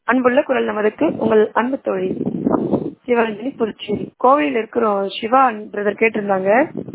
அன்புள்ள குரல் நமதுக்கு உங்கள் அன்பு தோழி சிவரஞ்சனி புதுச்சேரி கோவையில் இருக்கிறோம் சிவா பிரதர் கேட்டிருந்தாங்க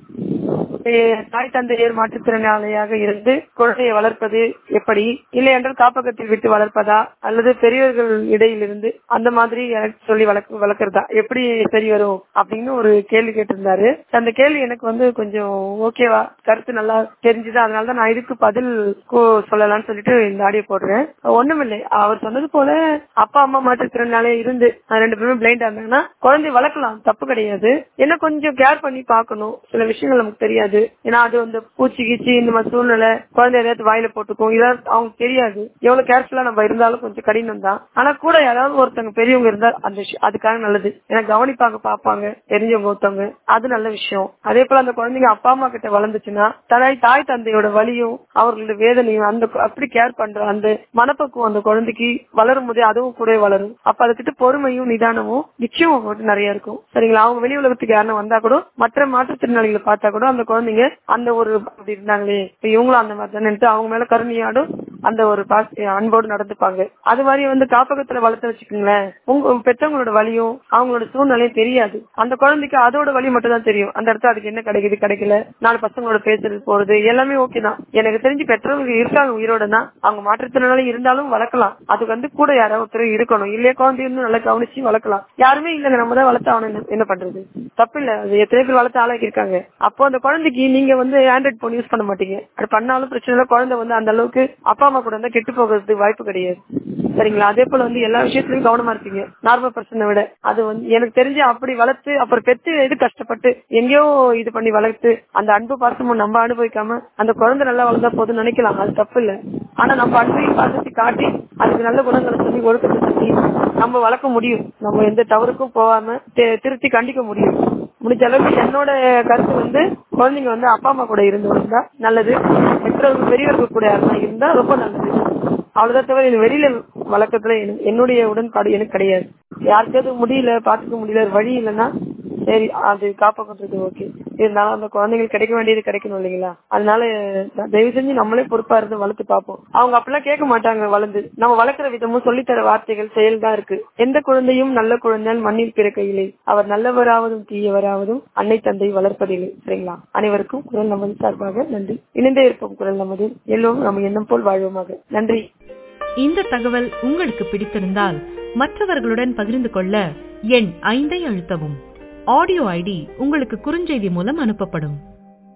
ஏ- தாய் தந்தையர் மாற்றுத்திறனாளியாக இருந்து குழந்தையை வளர்ப்பது எப்படி இல்லை என்றால் காப்பகத்தில் விட்டு வளர்ப்பதா அல்லது பெரியவர்கள் இடையிலிருந்து அந்த மாதிரி எனக்கு சொல்லி வளர்க்க வளர்க்கறதா எப்படி சரி வரும் அப்படின்னு ஒரு கேள்வி கேட்டிருந்தாரு அந்த கேள்வி எனக்கு வந்து கொஞ்சம் ஓகேவா கருத்து நல்லா தெரிஞ்சுது அதனால தான் நான் இதுக்கு பதில் கு- சொல்லலாம்னு சொல்லிட்டு இந்த ஆடியோ போடுறேன் ஒண்ணுமில்லை அவர் சொன்னது போல அப்பா அம்மா மாற்றுத்திறனாலே இருந்து அஹ் ரெண்டு பேருமே பிளைண்டா இருந்தாங்கன்னா குழந்தை வளர்க்கலாம் தப்பு கிடையாது என்ன கொஞ்சம் கேர் பண்ணி பார்க்கணும் சில விஷயங்கள் நமக்கு தெரியாது ஏன்னா அது வந்து பூச்சி கீச்சி இந்த மாதிரி சூழ்நிலை குழந்தை ஏதாவது வாயில போட்டுக்கும் இதாவது அவங்க தெரியாது எவ்வளவு கேர்ஃபுல்லா நம்ம இருந்தாலும் கொஞ்சம் கடினம் தான் ஆனா கூட யாராவது ஒருத்தவங்க பெரியவங்க இருந்தா அந்த விஷயம் அதுக்காக நல்லது ஏன்னா கவனிப்பாங்க பாப்பாங்க தெரிஞ்சவங்க ஒருத்தவங்க அது நல்ல விஷயம் அதே போல அந்த குழந்தைங்க அப்பா அம்மா கிட்ட வளர்ந்துச்சுன்னா தாய் தாய் தந்தையோட வலியும் அவர்களோட வேதனையும் அந்த அப்படி கேர் பண்ற அந்த மனப்பக்குவம் அந்த குழந்தைக்கு வளரும் போதே அதுவும் கூட வளரும் அப்ப அதுக்கிட்ட பொறுமையும் நிதானமும் நிச்சயம் மட்டும் நிறைய இருக்கும் சரிங்களா அவங்க வெளி உலகத்துக்கு யாரும் வந்தா கூட மற்ற மாற்றுத்திறனாளிகளை பார்த்தா கூட அந்த குழந்தைங்க அந்த ஒரு அப்படி இருந்தாங்களே இப்ப இவங்களும் அந்த மாதிரி தானே அவங்க மேல கருணையாடும் அந்த ஒரு பாச- அன்போடு நடந்துப்பாங்க அது மாதிரி வந்து காப்பகத்துல வளர்த்து வச்சுக்கோங்களேன் உங்க பெற்றவங்களோட வலியும் அவங்களோட சூழ்நிலையும் தெரியாது அந்த குழந்தைக்கு அதோட வலி மட்டும் தான் தெரியும் அந்த இடத்துல அதுக்கு என்ன கிடைக்குது கிடைக்கல நாலு பசங்களோட பேசுறது போறது எல்லாமே ஓகே தான் எனக்கு தெரிஞ்சு பெற்றவங்க இருக்காங்க உயிரோட தான் அவங்க மாற்றுத்திறனால இருந்தாலும் வளர்க்கலாம் அதுக்கு வந்து கூட யாராவது ஒருத்தர் இருக்கணும் இல்லையா குழந்தை இன்னும் நல்லா கவனிச்சு வளர்க்கலாம் யாருமே இல்லைங்க நம்ம தான் வளர்த்து அவனை என்ன- என்ன பண்றது தப்பு இல்ல அது எத்தனை பேர் வளர்த்து ஆளாக்கி இருக்காங்க அப்போ அந்த குழந்தைக்கு நீங்க வந்து ஆண்ட்ராய்ட் போன் யூஸ் பண்ண மாட்டீங்க அது பண்ணாலும் பிரச்சனை இல்லை குழந்தை வந்து அந்த அளவுக்கு அப்பா அம்மா கூட இருந்தா கெட்டு போகிறதுக்கு வாய்ப்பு கிடையாது சரிங்களா அதே போல வந்து எல்லா விஷயத்துலயும் கவனமா இருப்பீங்க நார்மல் பர்சனை விட அது வந்து எனக்கு தெரிஞ்சு அப்படி வளர்த்து அப்புறம் பெத்து எது கஷ்டப்பட்டு எங்கேயோ இது பண்ணி வளர்த்து அந்த அன்பு பாசமும் நம்ம அனுபவிக்காம அந்த குழந்தை நல்லா வளர்ந்தா போதும் நினைக்கலாம் அது தப்பு இல்ல ஆனா நம்ம அன்பையும் பாசத்தை காட்டி அதுக்கு நல்ல குணங்களை சொல்லி ஒழுக்கத்தை சொல்லி நம்ம வளர்க்க முடியும் நம்ம எந்த தவறுக்கும் போகாம தி- திருத்தி கண்டிக்க முடியும் முடிஞ்ச அளவுக்கு என்னோட கருத்து வந்து குழந்தைங்க வந்து அப்பா அம்மா கூட இருந்து வளர்ந்தா நல்லது பெற்றோர்கள் பெரியவர்கள் கூட யாருன்னா இருந்தா ரொம்ப நல்லது அவ்வளவுதான் தவிர இது வெளியில வளர்க்கறதுல எனக்கு- என்னுடைய உடன்பாடு எனக்கு கிடையாது யாருக்காவது முடியல பாத்துக்க முடியல வழி இல்லைன்னா சரி அது காப்பாற்றுறது ஓகே இருந்தாலும் அந்த குழந்தைங்களுக்கு கிடைக்க வேண்டியது கிடைக்கணும் இல்லைங்களா அதனால தயவு செஞ்சு நம்மளே பொறுப்பா இருந்து வளர்த்து பார்ப்போம் அவங்க அப்படிலாம் கேட்க மாட்டாங்க வளர்ந்து நம்ம வளர்க்குற விதமும் சொல்லித்தர வார்த்தைகள் செயல் தான் இருக்கு எந்த குழந்தையும் நல்ல குழந்தையால் மண்ணில் பிறக்கையிலே அவர் நல்லவராவதும் தீயவராவதும் அன்னை தந்தை வளர்ப்பதில்லை சரிங்களா அனைவருக்கும் குரல் நமது சார்பாக நன்றி இணைந்தே இருப்போம் குரல் நமது எல்லோரும் நம்ம எண்ணம் போல் வாழ்வோமாக நன்றி இந்த தகவல் உங்களுக்கு பிடித்திருந்தால் மற்றவர்களுடன் பகிர்ந்து கொள்ள எண் ஐந்தை அழுத்தவும் ஆடியோ ஐடி உங்களுக்கு குறுஞ்செய்தி மூலம் அனுப்பப்படும்